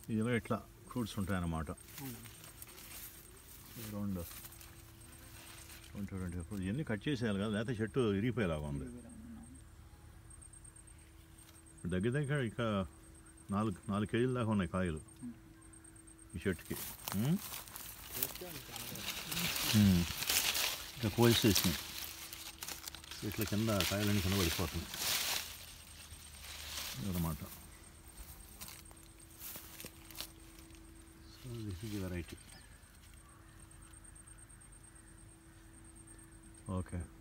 ఇలా ఇట్లా ఫ్రూట్స్ ఉంటాయన్నమాట రెండు ట్వంటీ ట్వంటీ ఫోర్ ఇవన్నీ కట్ చేసేయాలి కదా లేకపోతే చెట్టు ఇరిగిపోయేలాగా ఉంది దగ్గర దగ్గర ఇక నాలుగు నాలుగు కేజీల దాకా ఉన్నాయి కాయలు ఈ చెట్టుకి ఉమ్? ఉమ్. ఇంకా కోసేసినాయి ఇట్లా కింద కాయలన్నీ కింద పడిపోతున్నాయి అన్నమాట so this is variety okay